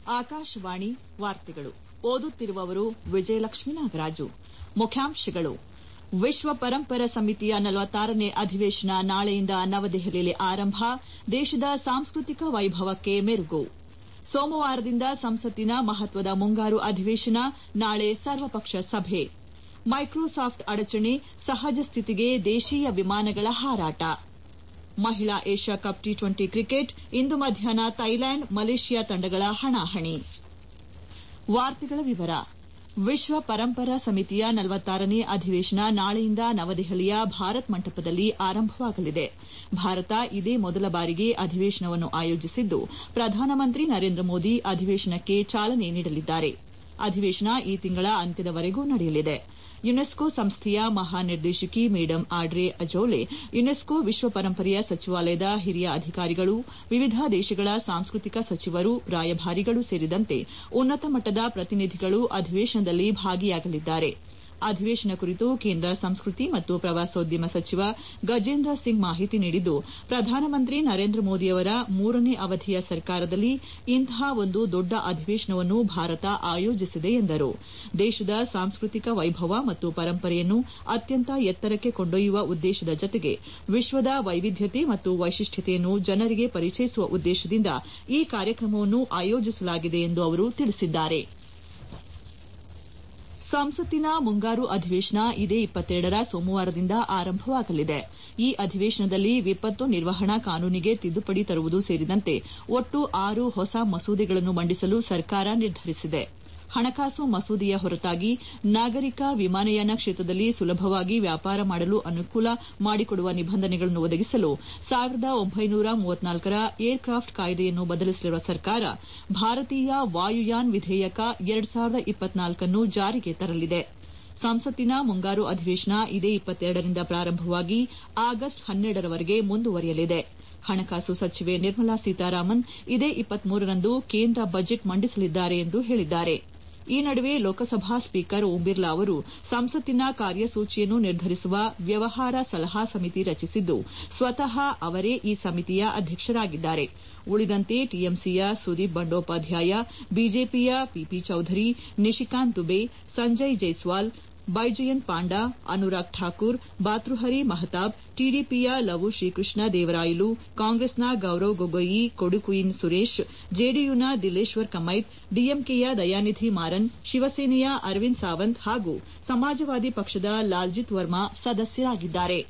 ಆಕಾಶವಾಣಿ ವಾರ್ತೆಗಳು ಓದುತ್ತಿರುವವರು ವಿಜಯಲಕ್ಷ್ಮೀ ನಾಗರಾಜು ಮುಖ್ಯಾಂಶಗಳು ವಿಶ್ವ ಪರಂಪರಾ ಸಮಿತಿಯ ನೇ ಅಧಿವೇಶನ ನಾಳೆಯಿಂದ ನವದೆಹಲಿಯಲ್ಲಿ ಆರಂಭ ದೇಶದ ಸಾಂಸ್ಕೃತಿಕ ವೈಭವಕ್ಕೆ ಮೆರುಗು ಸೋಮವಾರದಿಂದ ಸಂಸತ್ತಿನ ಮಹತ್ವದ ಮುಂಗಾರು ಅಧಿವೇಶನ ನಾಳೆ ಸರ್ವಪಕ್ಷ ಸಭೆ ಮೈಕ್ರೋಸಾಫ್ಟ್ ಅಡಚಣೆ ಸಹಜ ಸ್ಥಿತಿಗೆ ದೇಶೀಯ ವಿಮಾನಗಳ ಹಾರಾಟ ಮಹಿಳಾ Asia cup T twenty cricket ಇಂದು ಮಧ್ಯಾಹ್ನ ಥೈಲ್ಯಾಂಡ್ ಮಲೇಷ್ಯಾ ತಂಡಗಳ ಹಣಾಹಣಿ ವಿಶ್ವ ಪರಂಪರಾ ಸಮಿತಿಯ ನೇ ಅಧಿವೇಶನ ನಾಳೆಯಿಂದ ನವದೆಹಲಿಯ ಭಾರತ್ ಮಂಟಪದಲ್ಲಿ ಆರಂಭವಾಗಲಿದೆ ಭಾರತ ಇದೇ ಮೊದಲ ಬಾರಿಗೆ ಅಧಿವೇಶನವನ್ನು ಆಯೋಜಿಸಿದ್ದು ಪ್ರಧಾನಮಂತ್ರಿ ನರೇಂದ್ರ ಮೋದಿ ಅಧಿವೇಶನಕ್ಕೆ ಚಾಲನೆ ನೀಡಲಿದ್ದಾರೆ ಅಧಿವೇಶನ ಈ ತಿಂಗಳ ಅಂತ್ಯದವರೆಗೂ ನಡೆಯಲಿದೆ ಯುನೆಸ್ಕೋ ಸಂಸ್ಥೆಯ ಮಹಾನಿರ್ದೇಶಕಿ ಮೇಡಂ ಆಡ್ರೆ ಅಜೌಲೆ ಯುನೆಸ್ಕೋ ವಿಶ್ವ ಪರಂಪರೆಯ ಸಚಿವಾಲಯದ ಹಿರಿಯ ಅಧಿಕಾರಿಗಳು ವಿವಿಧ ದೇಶಗಳ ಸಾಂಸ್ಕೃತಿಕ ಸಚಿವರು ರಾಯಭಾರಿಗಳು ಸೇರಿದಂತೆ ಉನ್ನತ ಮಟ್ಟದ ಪ್ರತಿನಿಧಿಗಳು ಅಧಿವೇಶನದಲ್ಲಿ ಭಾಗಿಯಾಗಲಿದ್ದಾರೆ ಅಧಿವೇಶನ ಕುರಿತು ಕೇಂದ್ರ ಸಂಸ್ಕೃತಿ ಮತ್ತು ಪ್ರವಾಸೋದ್ಯಮ ಸಚಿವ ಗಜೇಂದ್ರ ಸಿಂಗ್ ಮಾಹಿತಿ ನೀಡಿದ್ದು ಪ್ರಧಾನಮಂತ್ರಿ ನರೇಂದ್ರ ಮೋದಿಯವರ ಮೂರನೇ ಅವಧಿಯ ಸರ್ಕಾರದಲ್ಲಿ ಇಂತಹ ಒಂದು ದೊಡ್ಡ ಅಧಿವೇಶನವನ್ನು ಭಾರತ ಆಯೋಜಿಸಿದೆ ಎಂದರು ದೇಶದ ಸಾಂಸ್ಕೃತಿಕ ವೈಭವ ಮತ್ತು ಪರಂಪರೆಯನ್ನು ಅತ್ಯಂತ ಎತ್ತರಕ್ಕೆ ಕೊಂಡೊಯ್ಯುವ ಉದ್ದೇಶದ ಜತೆಗೆ ವಿಶ್ವದ ವೈವಿಧ್ಯತೆ ಮತ್ತು ವೈಶಿಷ್ಟ್ಯತೆಯನ್ನು ಜನರಿಗೆ ಪರಿಚಯಿಸುವ ಉದ್ದೇಶದಿಂದ ಈ ಕಾರ್ಯಕ್ರಮವನ್ನು ಆಯೋಜಿಸಲಾಗಿದೆ ಎಂದು ಅವರು ತಿಳಿಸಿದ್ದಾರೆ ಸಂಸತ್ತಿನ ಮುಂಗಾರು ಅಧಿವೇಶನ ಇದೇ ರ ಸೋಮವಾರದಿಂದ ಆರಂಭವಾಗಲಿದೆ ಈ ಅಧಿವೇಶನದಲ್ಲಿ ವಿಪತ್ತು ನಿರ್ವಹಣಾ ಕಾನೂನಿಗೆ ತಿದ್ದುಪಡಿ ತರುವುದು ಸೇರಿದಂತೆ ಒಟ್ಟು ಆರು ಹೊಸ ಮಸೂದೆಗಳನ್ನು ಮಂಡಿಸಲು ಸರ್ಕಾರ ನಿರ್ಧರಿಸಿದೆ ಹಣಕಾಸು ಮಸೂದೆಯ ಹೊರತಾಗಿ ನಾಗರಿಕ ವಿಮಾನಯಾನ ಕ್ಷೇತ್ರದಲ್ಲಿ ಸುಲಭವಾಗಿ ವ್ಯಾಪಾರ ಮಾಡಲು ಅನುಕೂಲ ಮಾಡಿಕೊಡುವ ನಿಬಂಧನೆಗಳನ್ನು ಒದಗಿಸಲು ರ ಏರ್ ಕ್ರಾಫ್ಟ್ ಕಾಯ್ದೆಯನ್ನು ಬದಲಿಸಿರುವ ಸರ್ಕಾರ ಭಾರತೀಯ ವಾಯುಯಾನ್ ವಿಧೇಯಕ ನ್ನು ಜಾರಿಗೆ ತರಲಿದೆ ಸಂಸತ್ತಿನ ಮುಂಗಾರು ಅಧಿವೇಶನ ಇದೇ ರಿಂದ ಪ್ರಾರಂಭವಾಗಿ ಆಗಸ್ಟ್ ಹನ್ನೆರಡರವರೆಗೆ ಮುಂದುವರಿಯಲಿದೆ ಹಣಕಾಸು ಸಚಿವೆ ನಿರ್ಮಲಾ ಸೀತಾರಾಮನ್ ಇದೇ ರಂದು ಕೇಂದ್ರ ಬಜೆಟ್ ಮಂಡಿಸಲಿದ್ದಾರೆ ಎಂದು ಹೇಳಿದ್ದಾರೆ ಈ ನಡುವೆ ಲೋಕಸಭಾ ಸ್ಪೀಕರ್ ಓಂ ಬಿರ್ಲಾ ಅವರು ಸಂಸತ್ತಿನ ಕಾರ್ಯಸೂಚಿಯನ್ನು ನಿರ್ಧರಿಸುವ ವ್ಯವಹಾರ ಸಲಹಾ ಸಮಿತಿ ರಚಿಸಿದ್ದು ಸ್ವತಃ ಅವರೇ ಈ ಸಮಿತಿಯ ಅಧ್ಯಕ್ಷರಾಗಿದ್ದಾರೆ ಉಳಿದಂತೆ ಟಿಎಂಸಿಯ ಸುದೀಪ್ ಬಂಡೋಪಾಧ್ಯಾಯ ಬಿಜೆಪಿಯ ಪಿಪಿ ಚೌಧರಿ ನಿಶಿಕಾಂತ್ ದುಬೆ ಸಂಜಯ್ ಜೈಸ್ವಾಲ್ ಬೈಜಯಂತ್ ಪಾಂಡಾ ಅನುರಾಗ್ ಠಾಕೂರ್ ಬಾತೃಹರಿ ಮಹತಾಬ್ ಟಿಡಿಪಿಯ ಲವು ಶ್ರೀಕೃಷ್ಣ ದೇವರಾಯಲು ಕಾಂಗ್ರೆಸ್ನ ಗೌರವ್ ಗೊಗೊಯಿ ಕೊಡುಕುಯಿನ್ ಸುರೇಶ್ ಜೆಡಿಯುನ ದಿಲೇಶ್ವರ್ ಕಮೈತ್ ಡಿಎಂಕೆಯ ದಯಾನಿಧಿ ಮಾರನ್ ಶಿವಸೇನೆಯ ಅರವಿಂದ್ ಸಾವಂತ್ ಹಾಗೂ ಸಮಾಜವಾದಿ ಪಕ್ಷದ ಲಾಲ್ಜಿತ್ ವರ್ಮಾ ಸದಸ್ಯರಾಗಿದ್ದಾರೆ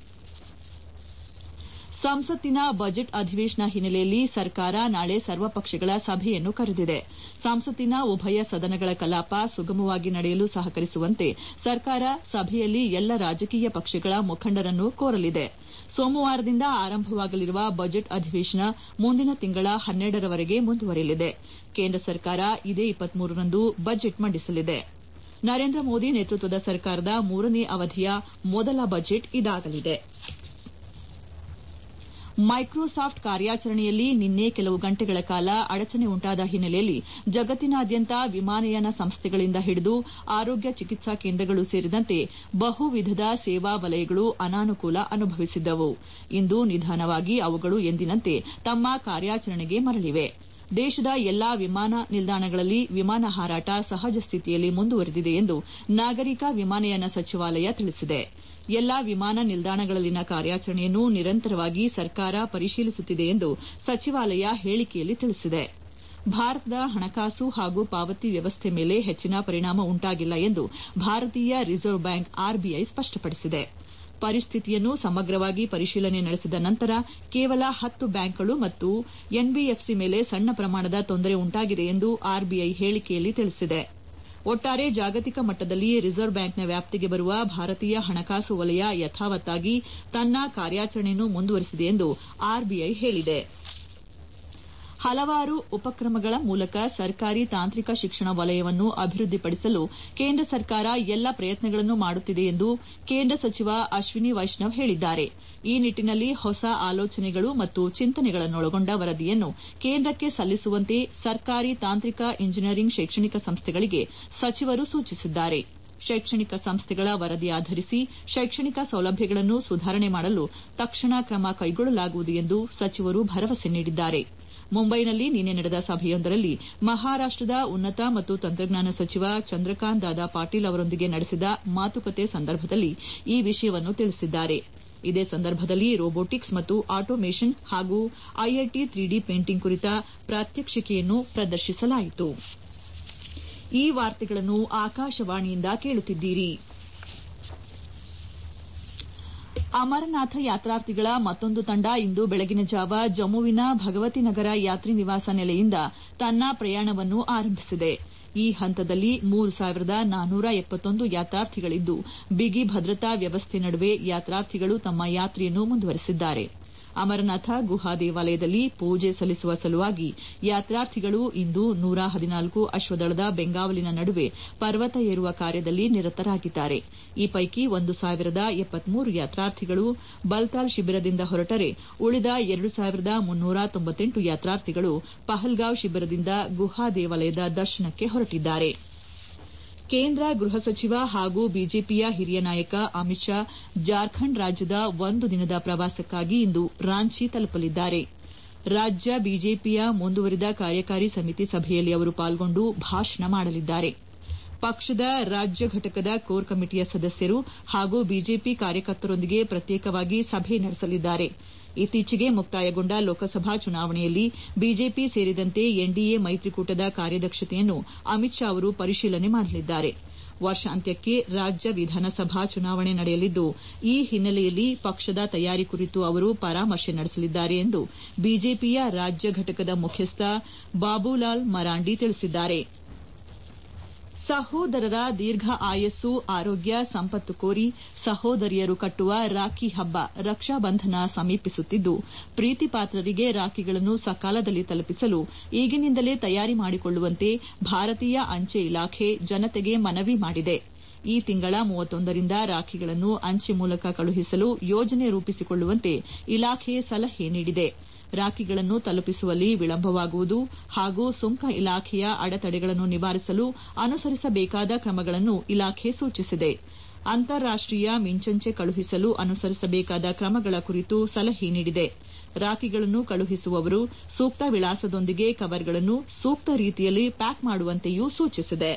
ಸಂಸತ್ತಿನ ಬಜೆಟ್ ಅಧಿವೇಶನ ಹಿನ್ನೆಲೆಯಲ್ಲಿ ಸರ್ಕಾರ ನಾಳೆ ಸರ್ವಪಕ್ಷಗಳ ಸಭೆಯನ್ನು ಕರೆದಿದೆ ಸಂಸತ್ತಿನ ಉಭಯ ಸದನಗಳ ಕಲಾಪ ಸುಗಮವಾಗಿ ನಡೆಯಲು ಸಹಕರಿಸುವಂತೆ ಸರ್ಕಾರ ಸಭೆಯಲ್ಲಿ ಎಲ್ಲ ರಾಜಕೀಯ ಪಕ್ಷಗಳ ಮುಖಂಡರನ್ನು ಕೋರಲಿದೆ ಸೋಮವಾರದಿಂದ ಆರಂಭವಾಗಲಿರುವ ಬಜೆಟ್ ಅಧಿವೇಶನ ಮುಂದಿನ ತಿಂಗಳ ಹನ್ನೆರಡರವರೆಗೆ ಮುಂದುವರಿಯಲಿದೆ ಕೇಂದ್ರ ಸರ್ಕಾರ ಇದೇ ರಂದು ಬಜೆಟ್ ಮಂಡಿಸಲಿದೆ ನರೇಂದ್ರ ಮೋದಿ ನೇತೃತ್ವದ ಸರ್ಕಾರದ ಮೂರನೇ ಅವಧಿಯ ಮೊದಲ ಬಜೆಟ್ ಇದಾಗಲಿದೆ ಮೈಕ್ರೋಸಾಫ್ಟ್ ಕಾರ್ಯಾಚರಣೆಯಲ್ಲಿ ನಿನ್ನೆ ಕೆಲವು ಗಂಟೆಗಳ ಕಾಲ ಅಡಚಣೆ ಉಂಟಾದ ಹಿನ್ನೆಲೆಯಲ್ಲಿ ಜಗತ್ತಿನಾದ್ಯಂತ ವಿಮಾನಯಾನ ಸಂಸ್ಥೆಗಳಿಂದ ಹಿಡಿದು ಆರೋಗ್ಯ ಚಿಕಿತ್ಸಾ ಕೇಂದ್ರಗಳು ಸೇರಿದಂತೆ ಬಹು ವಿಧದ ಸೇವಾ ವಲಯಗಳು ಅನಾನುಕೂಲ ಅನುಭವಿಸಿದ್ದವು ಇಂದು ನಿಧಾನವಾಗಿ ಅವುಗಳು ಎಂದಿನಂತೆ ತಮ್ಮ ಕಾರ್ಯಾಚರಣೆಗೆ ಮರಳಿವೆ ದೇಶದ ಎಲ್ಲಾ ವಿಮಾನ ನಿಲ್ದಾಣಗಳಲ್ಲಿ ವಿಮಾನ ಹಾರಾಟ ಸಹಜ ಸ್ಥಿತಿಯಲ್ಲಿ ಮುಂದುವರೆದಿದೆ ಎಂದು ನಾಗರಿಕ ವಿಮಾನಯಾನ ಸಚಿವಾಲಯ ತಿಳಿಸಿದೆ ಎಲ್ಲಾ ವಿಮಾನ ನಿಲ್ದಾಣಗಳಲ್ಲಿನ ಕಾರ್ಯಾಚರಣೆಯನ್ನು ನಿರಂತರವಾಗಿ ಸರ್ಕಾರ ಪರಿಶೀಲಿಸುತ್ತಿದೆ ಎಂದು ಸಚಿವಾಲಯ ಹೇಳಿಕೆಯಲ್ಲಿ ತಿಳಿಸಿದೆ ಭಾರತದ ಹಣಕಾಸು ಹಾಗೂ ಪಾವತಿ ವ್ಯವಸ್ಥೆ ಮೇಲೆ ಹೆಚ್ಚಿನ ಪರಿಣಾಮ ಉಂಟಾಗಿಲ್ಲ ಎಂದು ಭಾರತೀಯ ರಿಸರ್ವ್ ಬ್ಯಾಂಕ್ ಆರ್ಬಿಐ ಸ್ಪಷ್ಟಪಡಿಸಿದೆ ಪರಿಸ್ಥಿತಿಯನ್ನು ಸಮಗ್ರವಾಗಿ ಪರಿಶೀಲನೆ ನಡೆಸಿದ ನಂತರ ಕೇವಲ ಹತ್ತು ಬ್ಯಾಂಕ್ಗಳು ಮತ್ತು ಎನ್ಬಿಎಫ್ಸಿ ಮೇಲೆ ಸಣ್ಣ ಪ್ರಮಾಣದ ತೊಂದರೆ ಉಂಟಾಗಿದೆ ಎಂದು ಆರ್ಬಿಐ ಹೇಳಿಕೆಯಲ್ಲಿ ತಿಳಿಸಿದೆ ಒಟ್ಟಾರೆ ಜಾಗತಿಕ ಮಟ್ಟದಲ್ಲಿ ರಿಸರ್ವ್ ಬ್ಯಾಂಕ್ನ ವ್ಯಾಪ್ತಿಗೆ ಬರುವ ಭಾರತೀಯ ಹಣಕಾಸು ವಲಯ ಯಥಾವತ್ತಾಗಿ ತನ್ನ ಕಾರ್ಯಾಚರಣೆಯನ್ನು ಮುಂದುವರೆಸಿದೆ ಎಂದು ಆರ್ಬಿಐ ಹೇಳಿದೆ ಹಲವಾರು ಉಪಕ್ರಮಗಳ ಮೂಲಕ ಸರ್ಕಾರಿ ತಾಂತ್ರಿಕ ಶಿಕ್ಷಣ ವಲಯವನ್ನು ಅಭಿವೃದ್ದಿಪಡಿಸಲು ಕೇಂದ್ರ ಸರ್ಕಾರ ಎಲ್ಲ ಪ್ರಯತ್ನಗಳನ್ನು ಮಾಡುತ್ತಿದೆ ಎಂದು ಕೇಂದ್ರ ಸಚಿವ ಅಶ್ವಿನಿ ವೈಷ್ಣವ್ ಹೇಳಿದ್ದಾರೆ ಈ ನಿಟ್ಟಿನಲ್ಲಿ ಹೊಸ ಆಲೋಚನೆಗಳು ಮತ್ತು ಚಿಂತನೆಗಳನ್ನೊಳಗೊಂಡ ವರದಿಯನ್ನು ಕೇಂದ್ರಕ್ಕೆ ಸಲ್ಲಿಸುವಂತೆ ಸರ್ಕಾರಿ ತಾಂತ್ರಿಕ ಇಂಜಿನಿಯರಿಂಗ್ ಶೈಕ್ಷಣಿಕ ಸಂಸ್ಥೆಗಳಿಗೆ ಸಚಿವರು ಸೂಚಿಸಿದ್ದಾರೆ ಶೈಕ್ಷಣಿಕ ಸಂಸ್ಥೆಗಳ ವರದಿ ಆಧರಿಸಿ ಶೈಕ್ಷಣಿಕ ಸೌಲಭ್ಯಗಳನ್ನು ಸುಧಾರಣೆ ಮಾಡಲು ತಕ್ಷಣ ಕ್ರಮ ಕೈಗೊಳ್ಳಲಾಗುವುದು ಎಂದು ಸಚಿವರು ಭರವಸೆ ನೀಡಿದ್ದಾರೆ ಮುಂಬೈನಲ್ಲಿ ನಿನ್ನೆ ನಡೆದ ಸಭೆಯೊಂದರಲ್ಲಿ ಮಹಾರಾಷ್ಟದ ಉನ್ನತ ಮತ್ತು ತಂತ್ರಜ್ಞಾನ ಸಚಿವ ಚಂದ್ರಕಾಂತ್ ದಾದಾ ಪಾಟೀಲ್ ಅವರೊಂದಿಗೆ ನಡೆಸಿದ ಮಾತುಕತೆ ಸಂದರ್ಭದಲ್ಲಿ ಈ ವಿಷಯವನ್ನು ತಿಳಿಸಿದ್ದಾರೆ ಇದೇ ಸಂದರ್ಭದಲ್ಲಿ ರೋಬೋಟಿಕ್ಸ್ ಮತ್ತು ಆಟೋಮೇಷನ್ ಹಾಗೂ ಐಐಟಿ ತ್ರೀಡಿ ಪೇಂಟಿಂಗ್ ಕುರಿತ ಪ್ರಾತ್ಯಕ್ಷಿಕೆಯನ್ನು ಪ್ರದರ್ಶಿಸಲಾಯಿತು ಈ ವಾರ್ತೆಗಳನ್ನು ಆಕಾಶವಾಣಿಯಿಂದ ಕೇಳುತ್ತಿದ್ದೀರಿ ಅಮರನಾಥ ಯಾತ್ರಾರ್ಥಿಗಳ ಮತ್ತೊಂದು ತಂಡ ಇಂದು ಬೆಳಗಿನ ಜಾವ ಜಮ್ಮುವಿನ ಭಗವತಿ ನಗರ ಯಾತ್ರಿ ನಿವಾಸ ನೆಲೆಯಿಂದ ತನ್ನ ಪ್ರಯಾಣವನ್ನು ಆರಂಭಿಸಿದೆ ಈ ಹಂತದಲ್ಲಿ ಮೂರು ಸಾವಿರದ ನಾನ್ನೂರ ಎಪ್ಪತ್ತೊಂದು ಯಾತ್ರಾರ್ಥಿಗಳಿದ್ದು ಬಿಗಿ ಭದ್ರತಾ ವ್ಯವಸ್ಥೆ ನಡುವೆ ಯಾತ್ರಾರ್ಥಿಗಳು ತಮ್ಮ ಯಾತ್ರೆಯನ್ನು ಮುಂದುವರೆಸಿದ್ದಾರೆ ಅಮರನಾಥ ಗುಹಾ ದೇವಾಲಯದಲ್ಲಿ ಪೂಜೆ ಸಲ್ಲಿಸುವ ಸಲುವಾಗಿ ಯಾತ್ರಾರ್ಥಿಗಳು ಇಂದು ನೂರ ಹದಿನಾಲ್ಕು ಅಶ್ವದಳದ ಬೆಂಗಾವಲಿನ ನಡುವೆ ಪರ್ವತ ಏರುವ ಕಾರ್ಯದಲ್ಲಿ ನಿರತರಾಗಿದ್ದಾರೆ ಈ ಪೈಕಿ ಒಂದು ಸಾವಿರದ ಎಪ್ಪತ್ಮೂರು ಯಾತ್ರಾರ್ಥಿಗಳು ಬಲ್ತಾಲ್ ಶಿಬಿರದಿಂದ ಹೊರಟರೆ ಉಳಿದ ಎರಡು ಸಾವಿರದ ಮುನ್ನೂರ ತೊಂಬತ್ತೆಂಟು ಯಾತ್ರಾರ್ಥಿಗಳು ಪಹಲ್ಗಾವ್ ಶಿಬಿರದಿಂದ ಗುಹಾ ದೇವಾಲಯದ ದರ್ಶನಕ್ಕೆ ಹೊರಟಿದ್ದಾರೆ ಕೇಂದ್ರ ಗೃಹ ಸಚಿವ ಹಾಗೂ ಬಿಜೆಪಿಯ ಹಿರಿಯ ನಾಯಕ ಅಮಿತ್ ಶಾ ಜಾರ್ಖಂಡ್ ರಾಜ್ಯದ ಒಂದು ದಿನದ ಪ್ರವಾಸಕ್ಕಾಗಿ ಇಂದು ರಾಂಚಿ ತಲುಪಲಿದ್ದಾರೆ ರಾಜ್ಯ ಬಿಜೆಪಿಯ ಮುಂದುವರಿದ ಕಾರ್ಯಕಾರಿ ಸಮಿತಿ ಸಭೆಯಲ್ಲಿ ಅವರು ಪಾಲ್ಗೊಂಡು ಭಾಷಣ ಮಾಡಲಿದ್ದಾರೆ ಪಕ್ಷದ ರಾಜ್ಯ ಘಟಕದ ಕೋರ್ ಕಮಿಟಿಯ ಸದಸ್ಯರು ಹಾಗೂ ಬಿಜೆಪಿ ಕಾರ್ಯಕರ್ತರೊಂದಿಗೆ ಪ್ರತ್ಯೇಕವಾಗಿ ಸಭೆ ನಡೆಸಲಿದ್ದಾರೆ ಇತ್ತೀಚೆಗೆ ಮುಕ್ತಾಯಗೊಂಡ ಲೋಕಸಭಾ ಚುನಾವಣೆಯಲ್ಲಿ ಬಿಜೆಪಿ ಸೇರಿದಂತೆ ಎನ್ಡಿಎ ಮೈತ್ರಿಕೂಟದ ಕಾರ್ಯದಕ್ಷತೆಯನ್ನು ಅಮಿತ್ ಶಾ ಅವರು ಪರಿಶೀಲನೆ ಮಾಡಲಿದ್ದಾರೆ ವರ್ಷಾಂತ್ಯಕ್ಕೆ ರಾಜ್ಯ ವಿಧಾನಸಭಾ ಚುನಾವಣೆ ನಡೆಯಲಿದ್ದು ಈ ಹಿನ್ನೆಲೆಯಲ್ಲಿ ಪಕ್ಷದ ತಯಾರಿ ಕುರಿತು ಅವರು ಪರಾಮರ್ಶೆ ನಡೆಸಲಿದ್ದಾರೆ ಎಂದು ಬಿಜೆಪಿಯ ರಾಜ್ಯ ಘಟಕದ ಮುಖ್ಯಸ್ಥ ಬಾಬುಲಾಲ್ ಮರಾಂಡಿ ತಿಳಿಸಿದ್ದಾರೆ ಸಹೋದರರ ದೀರ್ಘ ಆಯಸ್ಸು ಆರೋಗ್ಯ ಸಂಪತ್ತು ಕೋರಿ ಸಹೋದರಿಯರು ಕಟ್ಟುವ ರಾಖಿ ಹಬ್ಬ ರಕ್ಷಾಬಂಧನ ಸಮೀಪಿಸುತ್ತಿದ್ದು ಪ್ರೀತಿ ಪಾತ್ರರಿಗೆ ರಾಖಿಗಳನ್ನು ಸಕಾಲದಲ್ಲಿ ತಲುಪಿಸಲು ಈಗಿನಿಂದಲೇ ತಯಾರಿ ಮಾಡಿಕೊಳ್ಳುವಂತೆ ಭಾರತೀಯ ಅಂಚೆ ಇಲಾಖೆ ಜನತೆಗೆ ಮನವಿ ಮಾಡಿದೆ ಈ ತಿಂಗಳ ಮೂವತ್ತೊಂದರಿಂದ ರಾಖಿಗಳನ್ನು ಅಂಚೆ ಮೂಲಕ ಕಳುಹಿಸಲು ಯೋಜನೆ ರೂಪಿಸಿಕೊಳ್ಳುವಂತೆ ಇಲಾಖೆ ಸಲಹೆ ನೀಡಿದೆ ರಾಖಿಗಳನ್ನು ತಲುಪಿಸುವಲ್ಲಿ ವಿಳಂಬವಾಗುವುದು ಹಾಗೂ ಸುಂಕ ಇಲಾಖೆಯ ಅಡೆತಡೆಗಳನ್ನು ನಿವಾರಿಸಲು ಅನುಸರಿಸಬೇಕಾದ ಕ್ರಮಗಳನ್ನು ಇಲಾಖೆ ಸೂಚಿಸಿದೆ ಅಂತಾರಾಷ್ಟೀಯ ಮಿಂಚಂಚೆ ಕಳುಹಿಸಲು ಅನುಸರಿಸಬೇಕಾದ ಕ್ರಮಗಳ ಕುರಿತು ಸಲಹೆ ನೀಡಿದೆ ರಾಖಿಗಳನ್ನು ಕಳುಹಿಸುವವರು ಸೂಕ್ತ ವಿಳಾಸದೊಂದಿಗೆ ಕವರ್ಗಳನ್ನು ಸೂಕ್ತ ರೀತಿಯಲ್ಲಿ ಪ್ಯಾಕ್ ಮಾಡುವಂತೆಯೂ ಸೂಚಿಸಿದೆ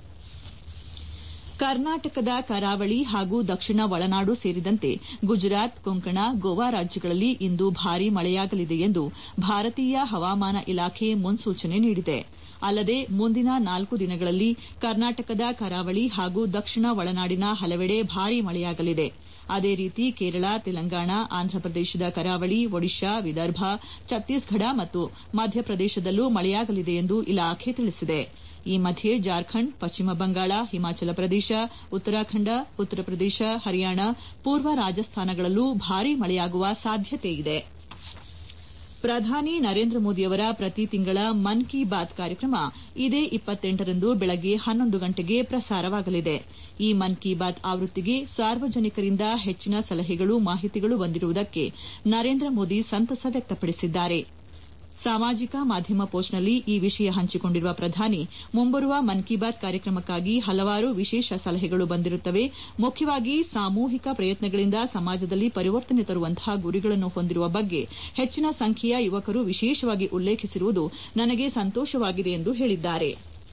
ಕರ್ನಾಟಕದ ಕರಾವಳಿ ಹಾಗೂ ದಕ್ಷಿಣ ಒಳನಾಡು ಸೇರಿದಂತೆ ಗುಜರಾತ್ ಕೊಂಕಣ ಗೋವಾ ರಾಜ್ಯಗಳಲ್ಲಿ ಇಂದು ಭಾರೀ ಮಳೆಯಾಗಲಿದೆ ಎಂದು ಭಾರತೀಯ ಹವಾಮಾನ ಇಲಾಖೆ ಮುನ್ಸೂಚನೆ ನೀಡಿದೆ ಅಲ್ಲದೆ ಮುಂದಿನ ನಾಲ್ಕು ದಿನಗಳಲ್ಲಿ ಕರ್ನಾಟಕದ ಕರಾವಳಿ ಹಾಗೂ ದಕ್ಷಿಣ ಒಳನಾಡಿನ ಹಲವೆಡೆ ಭಾರೀ ಮಳೆಯಾಗಲಿದೆ ಅದೇ ರೀತಿ ಕೇರಳ ತೆಲಂಗಾಣ ಆಂಧ್ರಪ್ರದೇಶದ ಕರಾವಳಿ ಒಡಿಶಾ ವಿದರ್ಭ ಛತ್ತೀಸ್ಗಢ ಮತ್ತು ಮಧ್ಯಪ್ರದೇಶದಲ್ಲೂ ಮಳೆಯಾಗಲಿದೆ ಎಂದು ಇಲಾಖೆ ತಿಳಿಸಿದೆ ಈ ಮಧ್ಯೆ ಜಾರ್ಖಂಡ್ ಪಶ್ಚಿಮ ಬಂಗಾಳ ಹಿಮಾಚಲ ಪ್ರದೇಶ ಉತ್ತರಾಖಂಡ ಉತ್ತರ ಪ್ರದೇಶ ಹರಿಯಾಣ ಪೂರ್ವ ರಾಜಸ್ಥಾನಗಳಲ್ಲೂ ಭಾರೀ ಮಳೆಯಾಗುವ ಸಾಧ್ಯತೆಯಿದೆ ಪ್ರಧಾನಿ ನರೇಂದ್ರ ಮೋದಿಯವರ ಪ್ರತಿ ತಿಂಗಳ ಮನ್ ಕಿ ಬಾತ್ ಕಾರ್ಯಕ್ರಮ ಇದೇ ರಂದು ಬೆಳಗ್ಗೆ ಹನ್ನೊಂದು ಗಂಟೆಗೆ ಪ್ರಸಾರವಾಗಲಿದೆ ಈ ಮನ್ ಕಿ ಬಾತ್ ಆವೃತ್ತಿಗೆ ಸಾರ್ವಜನಿಕರಿಂದ ಹೆಚ್ಚಿನ ಸಲಹೆಗಳು ಮಾಹಿತಿಗಳು ಬಂದಿರುವುದಕ್ಕೆ ನರೇಂದ್ರ ಮೋದಿ ಸಂತಸ ವ್ಯಕ್ತಪಡಿಸಿದ್ದಾರೆ ಸಾಮಾಜಿಕ ಮಾಧ್ಯಮ ಪೋಸ್ಟ್ನಲ್ಲಿ ಈ ವಿಷಯ ಹಂಚಿಕೊಂಡಿರುವ ಪ್ರಧಾನಿ ಮುಂಬರುವ ಮನ್ ಕಿ ಬಾತ್ ಕಾರ್ಯಕ್ರಮಕ್ಕಾಗಿ ಹಲವಾರು ವಿಶೇಷ ಸಲಹೆಗಳು ಬಂದಿರುತ್ತವೆ ಮುಖ್ಯವಾಗಿ ಸಾಮೂಹಿಕ ಪ್ರಯತ್ನಗಳಿಂದ ಸಮಾಜದಲ್ಲಿ ಪರಿವರ್ತನೆ ತರುವಂತಹ ಗುರಿಗಳನ್ನು ಹೊಂದಿರುವ ಬಗ್ಗೆ ಹೆಚ್ಚಿನ ಸಂಖ್ಯೆಯ ಯುವಕರು ವಿಶೇಷವಾಗಿ ಉಲ್ಲೇಖಿಸಿರುವುದು ನನಗೆ ಸಂತೋಷವಾಗಿದೆ ಎಂದು ಹೇಳಿದ್ದಾರೆ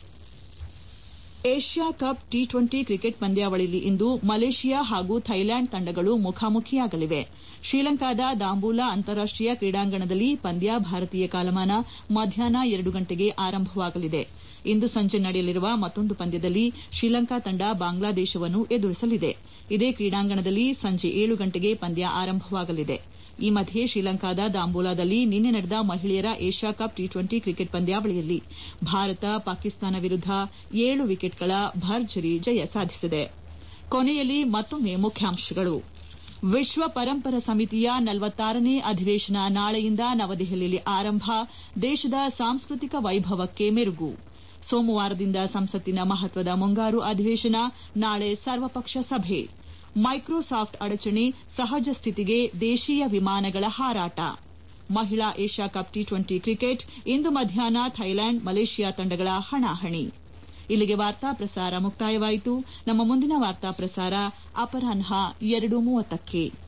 Asia cup T twenty cricket ಪಂದ್ಯಾವಳಿಯಲ್ಲಿ ಇಂದು ಮಲೇಷಿಯಾ ಹಾಗೂ ಥೈಲ್ಯಾಂಡ್ ತಂಡಗಳು ಮುಖಾಮುಖಿಯಾಗಲಿವೆ ಶ್ರೀಲಂಕಾದ ದಾಂಬೂಲಾ ಅಂತಾರಾಷ್ಟೀಯ ಕ್ರೀಡಾಂಗಣದಲ್ಲಿ ಪಂದ್ಯ ಭಾರತೀಯ ಕಾಲಮಾನ ಮಧ್ಯಾಹ್ನ ಎರಡು ಗಂಟೆಗೆ ಆರಂಭವಾಗಲಿದೆ ಇಂದು ಸಂಜೆ ನಡೆಯಲಿರುವ ಮತ್ತೊಂದು ಪಂದ್ಯದಲ್ಲಿ ಶ್ರೀಲಂಕಾ ತಂಡ ಬಾಂಗ್ಲಾದೇಶವನ್ನು ಎದುರಿಸಲಿದೆ ಇದೇ ಕ್ರೀಡಾಂಗಣದಲ್ಲಿ ಸಂಜೆ ಏಳು ಗಂಟೆಗೆ ಪಂದ್ಯ ಆರಂಭವಾಗಲಿದೆ ಈ ಮಧ್ಯೆ ಶ್ರೀಲಂಕಾದ ದಾಂಬೂಲಾದಲ್ಲಿ ನಿನ್ನೆ ನಡೆದ ಮಹಿಳೆಯರ Asia cup T twenty cricket ಪಂದ್ಯಾವಳಿಯಲ್ಲಿ ಭಾರತ ಪಾಕಿಸ್ತಾನ ವಿರುದ್ದ ಏಳು ವಿಕೆಟ್ಗಳ ಭರ್ಜರಿ ಜಯ ಸಾಧಿಸಿದೆ ಕೊನೆಯಲ್ಲಿ ಮತ್ತೊಮ್ಮೆ ಮುಖ್ಯಾಂಶಗಳು ವಿಶ್ವ ಪರಂಪರ ಸಮಿತಿಯ ನಲವತ್ತಾರನೇ ಅಧಿವೇಶನ ನಾಳೆಯಿಂದ ನವದೆಹಲಿಯಲ್ಲಿ ಆರಂಭ ದೇಶದ ಸಾಂಸ್ಕೃತಿಕ ವೈಭವಕ್ಕೆ ಮೆರುಗು ಸೋಮವಾರದಿಂದ ಸಂಸತ್ತಿನ ಮಹತ್ವದ ಮುಂಗಾರು ಅಧಿವೇಶನ ನಾಳೆ ಸರ್ವಪಕ್ಷ ಸಭೆ ಮೈಕ್ರೋಸಾಫ್ಟ್ ಅಡಚಣೆ ಸಹಜ ಸ್ಥಿತಿಗೆ ದೇಶೀಯ ವಿಮಾನಗಳ ಹಾರಾಟ ಮಹಿಳಾ Asia cup T twenty cricket ಇಂದು ಮಧ್ಯಾಹ್ನ ಥೈಲ್ಯಾಂಡ್ ಮಲೇಷಿಯಾ ತಂಡಗಳ ಹಣಾಹಣಿ ಇಲ್ಲಿಗೆ ವಾರ್ತಾ ಪ್ರಸಾರ ಮುಕ್ತಾಯವಾಯಿತು ನಮ್ಮ ಮುಂದಿನ ವಾರ್ತಾ ಪ್ರಸಾರ ಅಪರಾಹ್ನ ಎರಡು ಮೂವತ್ತಕ್ಕೆ